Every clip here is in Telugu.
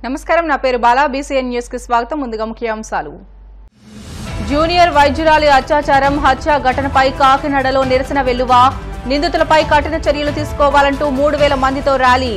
నమస్కారం నా పేరు బాలా బీసీఎన్ న్యూస్ కి స్వాగతం ముందుగా ముఖ్యాంశాలు జూనియర్ వైద్యురాలి అత్యాచారం హత్య ఘటనపై కాకినాడలో నిరసన వెల్లువ నిందితులపై కఠిన చర్యలు తీసుకోవాలంటూ మూడు వేల మందితో ర్యాలీ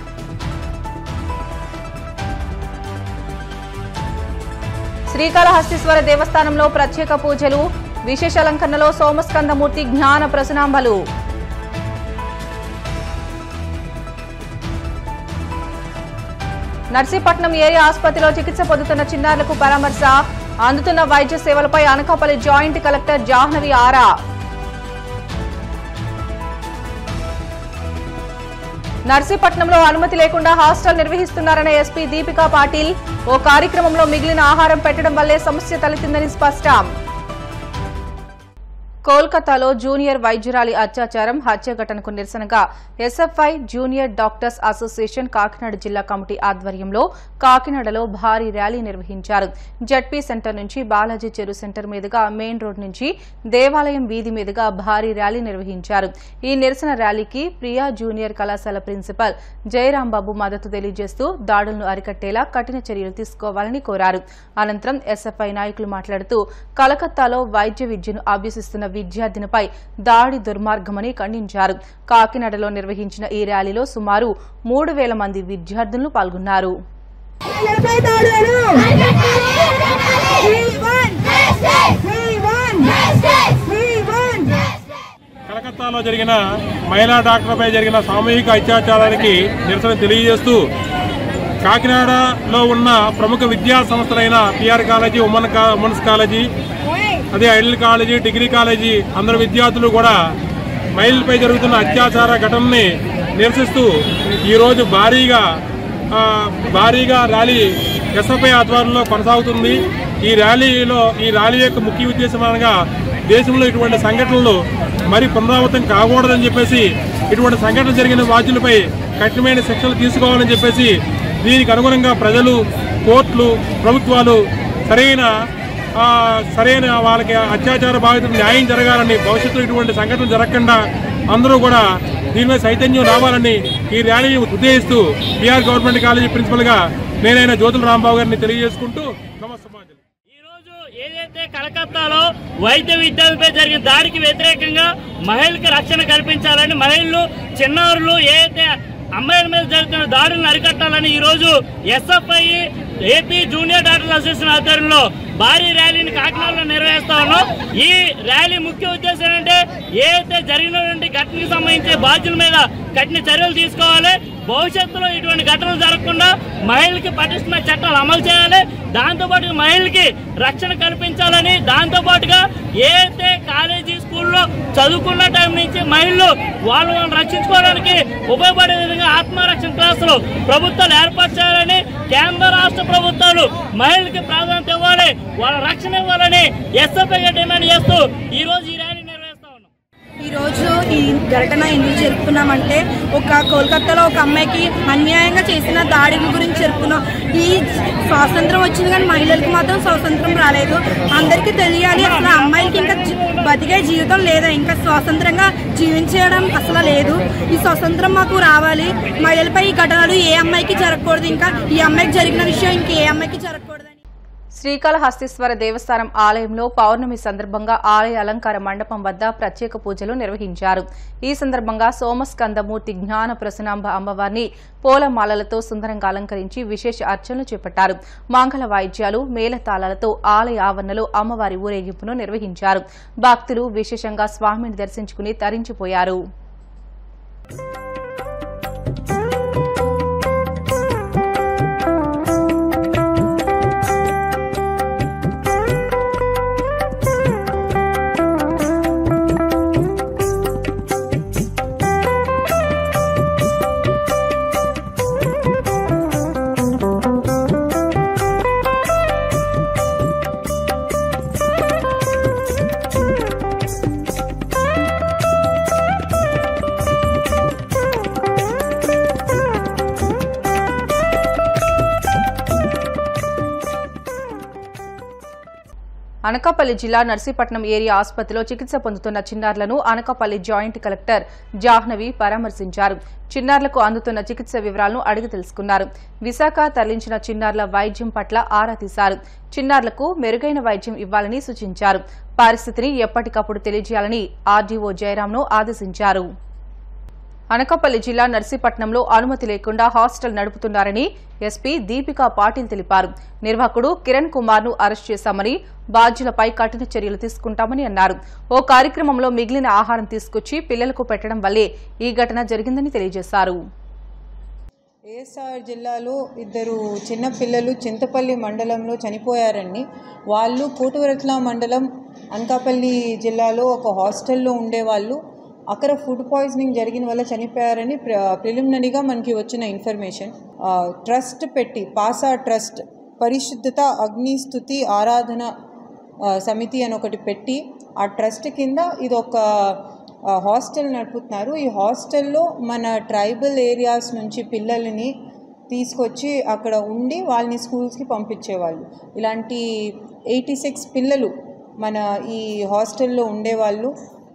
శ్రీకాళహస్తీశ్వర దేవస్థానంలో ప్రత్యేక పూజలు విశేష అలంకరణలో సోమస్కందమూర్తి జ్ఞాన ప్రసనాంబలు నర్సీపట్నం ఏరియా ఆసుపత్రిలో చికిత్స పొందుతున్న చిన్నారులకు పరామర్శ అందుతున్న వైద్య సేవలపై అనకాపల్లి జాయింట్ కలెక్టర్ జాహ్నవి ఆరా నర్సీపట్నంలో అనుమతి లేకుండా హాస్టల్ నిర్వహిస్తున్నారన్న ఎస్పీ దీపికా పాటిల్ ఓ కార్యక్రమంలో మిగిలిన ఆహారం పెట్టడం వల్లే సమస్య తలెత్తిందని స్పష్టం కోల్కతాలో జూనియర్ వైద్యురాలి అత్యాచారం హత్య ఘటనకు నిరసనగా SFI junior doctors association Kakinada జిల్లా కమిటీ ఆధ్వర్యంలో కాకినాడలో భారీ ర్యాలీ నిర్వహించారు జడ్పీ సెంటర్ నుంచి బాలాజీ చెరు సెంటర్ మీదుగా మెయిన్ రోడ్ నుంచి దేవాలయం వీధి మీదుగా భారీ ర్యాలీ నిర్వహించారు ఈ నిరసన ర్యాలీకి ప్రియా జూనియర్ కళాశాల ప్రిన్సిపల్ జయరాంబాబు మద్దతు తెలియజేస్తూ దాడులను అరికట్టేలా కఠిన చర్యలు తీసుకోవాలని కోరారు అనంతరం ఎస్ఎఫ్ఐ నాయకులు మాట్లాడుతూ కలకత్తాలో వైద్య విద్యను అభ్యసిస్తున్న విద్యార్థినిపై దాడి దుర్మార్గమని ఖండించారు కాకినాడలో నిర్వహించిన ఈ ర్యాలీలో సుమారు మూడు వేల మంది విద్యార్థులు పాల్గొన్నారు ఎనభై దాడులను We won! We won! We won! కలకత్తాలో జరిగిన మహిళా డాక్టర్పై జరిగిన సామూహిక అత్యాచారానికి నిరసన తెలియజేస్తూ కాకినాడలో ఉన్న ప్రముఖ విద్యా సంస్థలైన పిఆర్ కాలేజీ ఉమెన్ కా- ఉమెన్స్ కాలేజీ అదే ఐడల్ కాలేజీ డిగ్రీ కాలేజీ అందరు విద్యార్థులు కూడా మహిళలపై జరుగుతున్న అత్యాచార ఘటనని నిరసిస్తూ ఈరోజు భారీగా ఆ, భారీగా ర్యాలీ ఎస్ఎఫ్ఐ ఆధ్వర్యంలో కొనసాగుతుంది ఈ ర్యాలీలో ఈ ర్యాలీ యొక్క ముఖ్య ఉద్దేశం అనగా దేశంలో ఇటువంటి సంఘటనలు మరి పునరావృతం కాకూడదని చెప్పేసి ఇటువంటి సంఘటన జరిగిన బాధ్యులపై కఠినమైన శిక్షలు తీసుకోవాలని చెప్పేసి దీనికి అనుగుణంగా ప్రజలు కోర్టులు ప్రభుత్వాలు సరైన ఆ, సరైన వాళ్ళకి అత్యాచార బాధితులకు న్యాయం జరగాలని భవిష్యత్తులో ఇటువంటి సంఘటనలు జరగకుండా అందరూ కూడా దీని మీద చైతన్యం రావాలని ఈ ర్యాలీని ఉద్దేశిస్తూ బీఆర్ గవర్నమెంట్ కాలేజీ ప్రిన్సిపల్ గా నేనైనా జ్యోతుల రాంబాబు గారిని తెలియజేసుకుంటూ నమస్తే ఈ రోజు ఏదైతే కలకత్తాలో వైద్య విద్యాలపై జరిగిన దాడికి వ్యతిరేకంగా మహిళలకు రక్షణ కల్పించాలని మహిళలు చిన్నారులు ఏదైతే అమ్మాయిల మీద జరుగుతున్న దాడులను అరికట్టాలని ఈ రోజు SFI AP junior doctors association ఆధ్వర్యంలో భారీ ర్యాలీని కాకినాడలో నిర్వహిస్తా ఉన్నాం ఈ ర్యాలీ ముఖ్య ఉద్దేశం ఏంటంటే ఏదైతే జరిగినటువంటి ఘటనకు సంబంధించి బాధ్యుల మీద కఠిన చర్యలు తీసుకోవాలి భవిష్యత్తులో ఇటువంటి ఘటనలు జరగకుండా మహిళలకి పటిష్టమైన చట్టాలు అమలు చేయాలి దాంతోపాటు మహిళలకి రక్షణ కల్పించాలని దాంతోపాటుగా ఏదైతే కాలేజీ స్కూల్లో చదువుకున్న టైం నుంచి మహిళలు వాళ్ళు వాళ్ళని రక్షించుకోవడానికి ఉపయోగపడే విధంగా ఆత్మరక్షణ క్లాసులు ప్రభుత్వాలు ఏర్పాటు చేయాలని కేంద్ర రాష్ట్ర ప్రభుత్వాలు మహిళలకి ప్రాధాన్యత ఇవ్వాలి వాళ్ళ రక్షణ ఇవ్వాలని ఎస్ఎఫ్ఐగా డిమాండ్ చేస్తూ ఈ రోజు ఈ ర్యాలీ నిర్వహిస్తా ఉన్నాం ఈ రోజు ఈ ఘటన ఎందుకు జరుపుకున్నామంటే ఒక కోల్కతాలో ఒక అమ్మాయికి అన్యాయంగా చేసిన దాడి గురించి జరుపుకున్నాం ఈ స్వాతంత్రం వచ్చింది కానీ మహిళలకు మాత్రం స్వాతంత్రం రాలేదు అందరికీ తెలియాలి అసలు అమ్మాయిలకి ఇంకా జీ- బతికే జీవితం లేదా ఇంకా స్వాతంత్రంగా జీవించడం అసలు లేదు ఈ స్వాతంత్రం మాకు రావాలి మహిళలపై ఈ ఘటనలు ఏ అమ్మాయికి జరగకూడదు ఇంకా ఈ అమ్మాయికి జరిగిన విషయం ఇంకే అమ్మాయికి జరగకూడదని శ్రీకాళహస్తీశ్వర దేవస్థానం ఆలయంలో పౌర్ణమి సందర్భంగా ఆలయ అలంకార మండపం వద్ద ప్రత్యేక పూజలు నిర్వహించారు ఈ సందర్భంగా సోమస్కందమూర్తి జ్ఞాన ప్రసనాంబ అమ్మవారిని పూలమాలలతో సుందరంగా అలంకరించి విశేష అర్చనలు చేపట్టారు మంగళ వాయిద్యాలు మేళతాళాలతో ఆలయ ఆవరణలో అమ్మవారి ఊరేగింపును నిర్వహించారు భక్తులు విశేషంగా స్వామిని దర్శించుకుని తరించిపోయారు శ్రీ అనకాపల్లి జిల్లా నర్సీపట్నం ఏరియా ఆసుపత్రిలో చికిత్స పొందుతున్న చిన్నారులను అనకాపల్లి జాయింట్ కలెక్టర్ జాహ్నవి పరామర్శించారు చిన్నారులకు అందుతున్న చికిత్స వివరాలను అడిగి తెలుసుకున్నారు విశాఖ తరలించిన చిన్నారుల వైద్యం పట్ల ఆరా తీశారు చిన్నారులకు మెరుగైన వైద్యం ఇవ్వాలని సూచించారు పరిస్థితిని ఎప్పటికప్పుడు తెలియజేయాలని ఆర్డీఓ జయరాంను ఆదేశించారు అనకాపల్లి జిల్లా నర్సీపట్నంలో అనుమతి లేకుండా హాస్టల్ నడుపుతున్నారని ఎస్పీ దీపికా పాటిల్ తెలిపారు నిర్వాహకుడు కిరణ్ కుమార్ ను అరెస్ట్ చేశామని బాధ్యులపై కఠిన చర్యలు తీసుకుంటామని అన్నారు ఓ కార్యక్రమంలో మిగిలిన ఆహారం తీసుకొచ్చి పిల్లలకు పెట్టడం వల్లే ఈ ఘటన జరిగిందని తెలియజేశారు ఏఎస్ఆర్ జిల్లాలో ఇద్దరు చిన్న పిల్లలు చింతపల్లి మండలంలో చనిపోయారండి వాళ్ళు కోటవరట్ల మండలం అనకాపల్లి జిల్లాలో ఒక హాస్టల్లో ఉండేవాళ్ళు అక్కడ ఫుడ్ పాయిజనింగ్ జరిగిన వల్ల చనిపోయారని ప్ర ప్రిలిమినరీగా మనకి వచ్చిన ఇన్ఫర్మేషన్ ఆ, ట్రస్ట్ పెట్టి పాసా ట్రస్ట్ పరిశుద్ధత అగ్నిస్తుతి ఆరాధన ఆ, సమితి అని ఒకటి పెట్టి ఆ ట్రస్ట్ కింద ఇది ఒక ఆ, హాస్టల్ నడుపుతున్నారు ఈ హాస్టల్లో మన ట్రైబల్ ఏరియాస్ నుంచి పిల్లల్ని తీసుకొచ్చి అక్కడ ఉండి వాళ్ళని స్కూల్స్కి పంపించేవాళ్ళు ఇలాంటి ఎయిటీ సిక్స్ పిల్లలు మన ఈ హాస్టల్లో ఉండేవాళ్ళు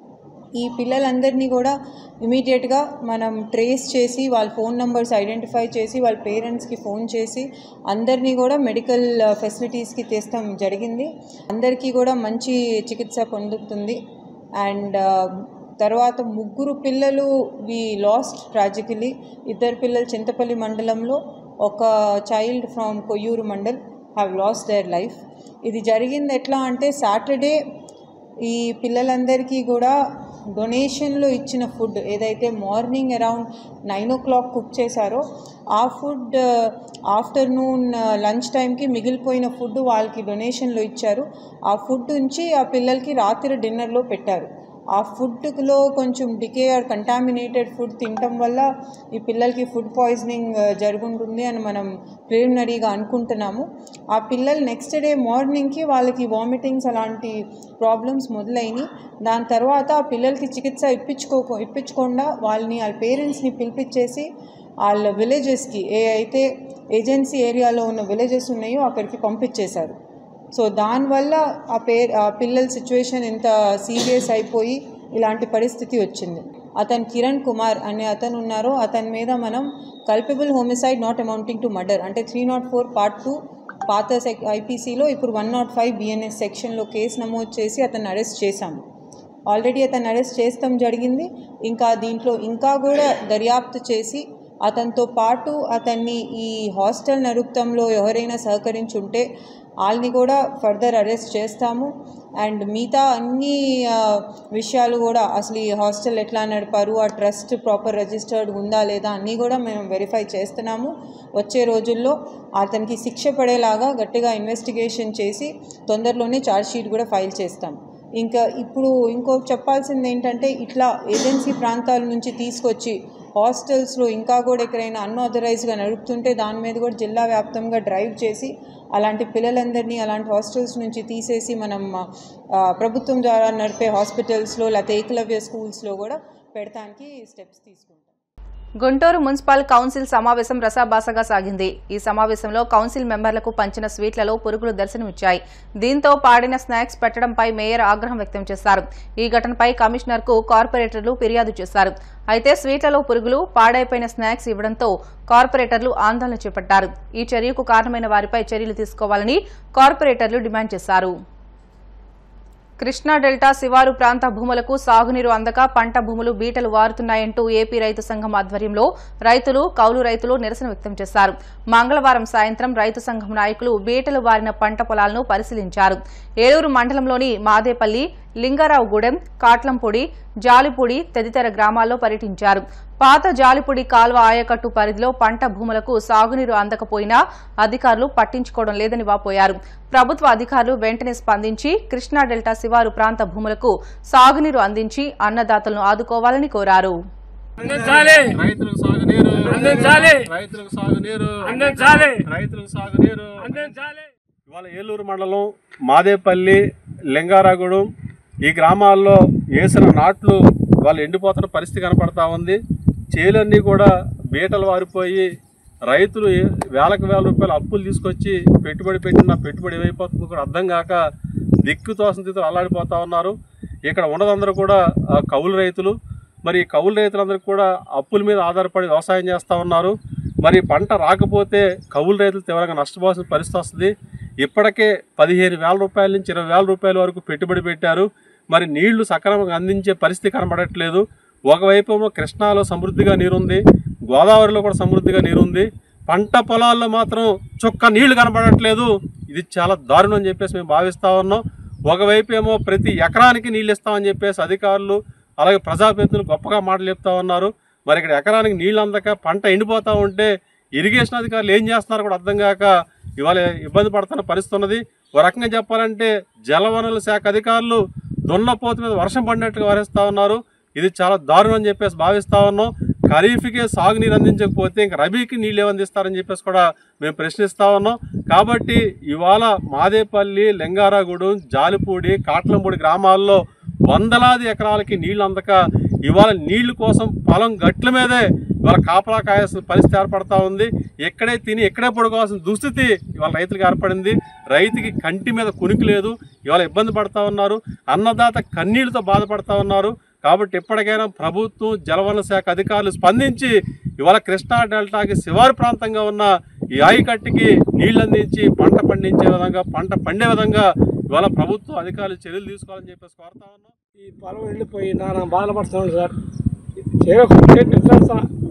ఈ పిల్లలందరినీ కూడా ఇమీడియట్గా మనం ట్రేస్ చేసి వాళ్ళ ఫోన్ నెంబర్స్ ఐడెంటిఫై చేసి వాళ్ళ పేరెంట్స్కి ఫోన్ చేసి అందరినీ కూడా మెడికల్ ఫెసిలిటీస్కి తెస్తాం జరిగింది అందరికీ కూడా మంచి చికిత్స పొందుతుంది అండ్ తర్వాత ముగ్గురు పిల్లలు వి లాస్ట్ ట్రాజికలీ ఇద్దరు పిల్లలు చింతపల్లి మండలంలో ఒక child from Koyyuru mandal have lost their life ఇది జరిగింది ఎట్లా అంటే సాటర్డే ఈ పిల్లలందరికీ కూడా డొనేషన్లో ఇచ్చిన ఫుడ్ ఏదైతే morning around nine o'clock cook చేశారో ఆ ఫుడ్ ఆఫ్టర్నూన్ లంచ్ టైంకి మిగిలిపోయిన ఫుడ్ వాళ్ళకి డొనేషన్లో ఇచ్చారు ఆ ఫుడ్ నుంచి ఆ పిల్లలకి రాత్రి డిన్నర్లో పెట్టారు ఆ ఫుడ్లో కొంచెం డికే ఆర్ కంటామినేటెడ్ ఫుడ్ తినటం వల్ల ఈ పిల్లలకి ఫుడ్ పాయిజనింగ్ జరుగుంటుంది అని మనం ప్రిలిమినరీగా అనుకుంటున్నాము ఆ పిల్లలు నెక్స్ట్ డే మార్నింగ్కి వాళ్ళకి వామిటింగ్స్ అలాంటి ప్రాబ్లమ్స్ మొదలైనవి దాని తర్వాత ఆ పిల్లలకి చికిత్స ఇప్పించుకో ఇప్పించకుండా వాళ్ళని వాళ్ళ పేరెంట్స్ని పిలిపించేసి వాళ్ళ విలేజెస్కి ఏ అయితే ఏజెన్సీ ఏరియాలో ఉన్న విలేజెస్ ఉన్నాయో అక్కడికి పంపించేశారు సో దానివల్ల ఆ పే ఆ పిల్లల సిచ్యువేషన్ ఇంత సీరియస్ అయిపోయి ఇలాంటి పరిస్థితి వచ్చింది అతను కిరణ్ కుమార్ అనే అతను ఉన్నారో అతని మీద మనం culpable homicide not amounting to murder అంటే three nought four part two పాత సెక్ ఐపీసీలో ఇప్పుడు వన్ నాట్ ఫైవ్ బిఎన్ఎస్ సెక్షన్లో కేసు నమోదు చేసి అతన్ని అరెస్ట్ చేశాము ఆల్రెడీ అతన్ని అరెస్ట్ చేస్తాం జరిగింది ఇంకా దీంట్లో ఇంకా కూడా దర్యాప్తు చేసి అతనితో పాటు అతన్ని ఈ హాస్టల్ నరుక్తంలో ఎవరైనా సహకరించుంటే వాళ్ళని కూడా ఫర్దర్ అరెస్ట్ చేస్తాము అండ్ మిగతా అన్ని ఆ, విషయాలు కూడా అసలు ఈ హాస్టల్ ఎట్లా నడిపారు ఆ ట్రస్ట్ ప్రాపర్ రిజిస్టర్డ్ ఉందా లేదా అన్నీ కూడా మేము వెరిఫై చేస్తున్నాము వచ్చే రోజుల్లో అతనికి శిక్ష పడేలాగా గట్టిగా ఇన్వెస్టిగేషన్ చేసి తొందరలోనే ఛార్జ్ షీట్ కూడా ఫైల్ చేస్తాం ఇంకా ఇప్పుడు ఇంకో చెప్పాల్సింది ఏంటంటే ఇట్లా ఏజెన్సీ ప్రాంతాల నుంచి తీసుకొచ్చి హాస్టల్స్లో ఇంకా కూడా ఎక్కడైనా అన్ఆథరైజ్గా నడుపుతుంటే దాని మీద కూడా జిల్లా వ్యాప్తంగా డ్రైవ్ చేసి అలాంటి పిల్లలందరినీ అలాంటి హాస్టల్స్ నుంచి తీసేసి మనం ఆ, ప్రభుత్వం ద్వారా నడిపే హాస్పిటల్స్లో లేకపోతే ఏకలవ్య స్కూల్స్లో కూడా పెడతానికి స్టెప్స్ తీసుకుంటాం గుంటూరు మున్సిపల్ కౌన్సిల్ సమావేశం రసాబాసగా సాగింది ఈ సమావేశంలో కౌన్సిల్ మెంబర్లకు పంచిన స్వీట్లలో పురుగులు దర్శనమిచ్చాయి దీంతో పాడిన స్నాక్స్ పెట్టడంపై మేయర్ ఆగ్రహం వ్యక్తం చేశారు ఈ ఘటనపై కమిషనర్కు కార్పొరేటర్లు ఫిర్యాదు చేశారు అయితే స్వీట్లలో పురుగులు పాడైపోయిన స్నాక్స్ ఇవ్వడంతో కార్పొరేటర్లు ఆందోళన చేపట్టారు ఈ చర్యకు కారణమైన వారిపై చర్యలు తీసుకోవాలని కార్పొరేటర్లు డిమాండ్ చేశారు కృష్ణా డెల్టా శివారు ప్రాంత భూములకు సాగునీరు అందక పంట భూములు బీటలు వారుతున్నాయంటూ ఏపీ రైతు సంఘం ఆధ్వర్యంలో రైతులు కౌలు రైతులు నిరసన వ్యక్తం చేశారు మంగళవారం సాయంత్రం రైతు సంఘం నాయకులు బీటలు వారిన పంట పొలాలను పరిశీలించారు ఏలూరు మండలంలోని మాదేపల్లి లింగారావుగూడెం కాట్లంపొడి జాలిపూడి తదితర గ్రామాల్లో పర్యటించారు పాత జాలిపూడి కాల్వ ఆయకట్టు పరిధిలో పంట భూములకు సాగునీరు అందకపోయినా అధికారులు పట్టించుకోవడం లేదని వాపోయారు ప్రభుత్వ అధికారులు వెంటనే స్పందించి కృష్ణా డెల్టా శివారు ప్రాంత భూములకు సాగునీరు అందించి అన్నదాతలను ఆదుకోవాలని కోరారు అందించాలి రైతులకు సాగునీరు అందించాలి రైతులకు సాగునీరు అందించాలి రైతులకు సాగునీరు అందించాలి ఇవాళ ఏలూరు మండలం మాదేపల్లి లింగారాగూడెం ఈ గ్రామాల్లో వేసిన నాట్లు వాళ్ళు ఎండిపోతున్న పరిస్థితి కనపడతా ఉంది చేలన్నీ కూడా బీటలు వారిపోయి రైతులు వేలకు వేల రూపాయలు అప్పులు తీసుకొచ్చి పెట్టుబడి పెట్టిన పెట్టుబడి ఏమైపోతుందో కూడా అర్థం కాక దిక్కు తోసిన స్థితిలో అల్లాడిపోతా ఉన్నారు ఇక్కడ ఉన్నదందరూ కూడా ఆ, కౌలు రైతులు మరి ఈ కౌలు రైతులందరూ కూడా అప్పుల మీద ఆధారపడి వ్యవసాయం చేస్తూ ఉన్నారు మరి పంట రాకపోతే కౌలు రైతులు తీవ్రంగా నష్టపోవాల్సిన పరిస్థితి వస్తుంది ఇప్పటికే పదిహేను వేల రూపాయల నుంచి ఇరవై వేల రూపాయల వరకు పెట్టుబడి పెట్టారు మరి నీళ్లు సక్రమంగా అందించే పరిస్థితి కనబడట్లేదు ఒకవైపు ఏమో కృష్ణాలో సమృద్ధిగా నీరుంది గోదావరిలో కూడా సమృద్ధిగా నీరుంది పంట పొలాల్లో మాత్రం చుక్క నీళ్లు కనబడట్లేదు ఇది చాలా దారుణం అని చెప్పేసి మేము భావిస్తా ఉన్నాం ఒకవైపు ఏమో ప్రతి ఎకరానికి నీళ్ళు ఇస్తామని చెప్పేసి అధికారులు అలాగే ప్రజాప్రతినిధులు గొప్పగా మాటలు చెప్తా ఉన్నారు మరి ఇక్కడ ఎకరానికి నీళ్ళు అందక పంట ఎండిపోతా ఉంటే ఇరిగేషన్ అధికారులు ఏం చేస్తున్నారో కూడా అర్థం కాక ఇవాళ ఇబ్బంది పడుతున్న పరిస్థితి ఉన్నది ఒక రకంగా చెప్పాలంటే జలవనరుల శాఖ అధికారులు దున్నపోతు మీద వర్షం పడినట్టుగా వరిస్తూ ఉన్నారు ఇది చాలా దారుణం అని చెప్పేసి భావిస్తా ఉన్నాం ఖరీఫ్కి సాగునీరు అందించకపోతే ఇంకా రబీకి నీళ్ళు ఏమందిస్తారని చెప్పేసి కూడా మేము ప్రశ్నిస్తా ఉన్నాం కాబట్టి ఇవాళ మాదేపల్లి లింగారాగూడెం జాలిపూడి కాట్లంపూడి గ్రామాల్లో వందలాది ఎకరాలకి నీళ్లు అందక ఇవాళ నీళ్లు కోసం పొలం గట్ల మీదే ఇవాళ కాపలా కాయాల్సిన పరిస్థితి ఏర్పడతా ఉంది ఎక్కడే తిని ఎక్కడే పడుకోవాల్సిన దుస్థితి ఇవాళ రైతులకు ఏర్పడింది రైతుకి కంటి మీద కునికి లేదు ఇవాళ ఇబ్బంది పడతా ఉన్నారు అన్నదాత కన్నీళ్లతో బాధపడతా ఉన్నారు కాబట్టి ఇప్పటికైనా ప్రభుత్వం జలవనరుల శాఖ అధికారులు స్పందించి ఇవాళ కృష్ణా డెల్టాకి శివారు ప్రాంతంగా ఉన్న ఈ ఆయకట్టుకి నీళ్ళు అందించి పంట పండించే విధంగా పంట పండే విధంగా ఇవాళ ప్రభుత్వం అధికారులు చర్యలు తీసుకోవాలని చెప్పేసి కోరుతా ఉన్నాం ఈ పొలం వెళ్ళిపోయి నాన్న బాధపడుతున్నాను సార్ చేయకుంటే నిద్రస్తా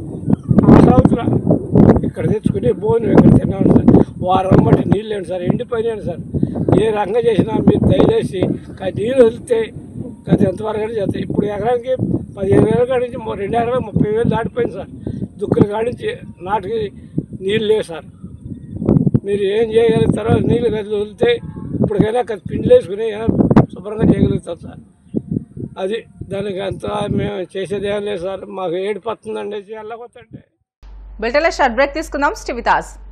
ఆ సంవత్సర ఇక్కడ తెచ్చుకుని భోజనం ఇక్కడ తిన్నాను సార్ వారం బట్టి నీళ్ళు లేండి సార్ ఎండిపోయినాను సార్ ఏ రంగం చేసినా మీరు దయచేసి కా- నీళ్ళు వదిలితే గత ఎంతవరకు చేస్తాయి ఇప్పుడు ఎకరానికి పదిహేను వేల కాడి నుంచి మొ- రెండు ఎకరాలు ముప్పై వేలు దాటిపోయింది సార్ దుక్కుల కాడి నుంచి నాటికి నీళ్ళు లేవు సార్ మీరు ఏం చేయగలుగుతారో నీళ్ళు గది వదిలితే ఇప్పటికైనా కాస్త పిండి వేసుకుని ఏమైనా శుభ్రంగా చేయగలుగుతాం సార్ అది దానికి అంత మేము చేసేది ఏం లేదు సార్ మాకు ఏడిపోతుందండి వెళ్ళకొద్దంటే బిల్టెల షార్ట్ బ్రేక్ తీసుకుందాం స్టివితాస్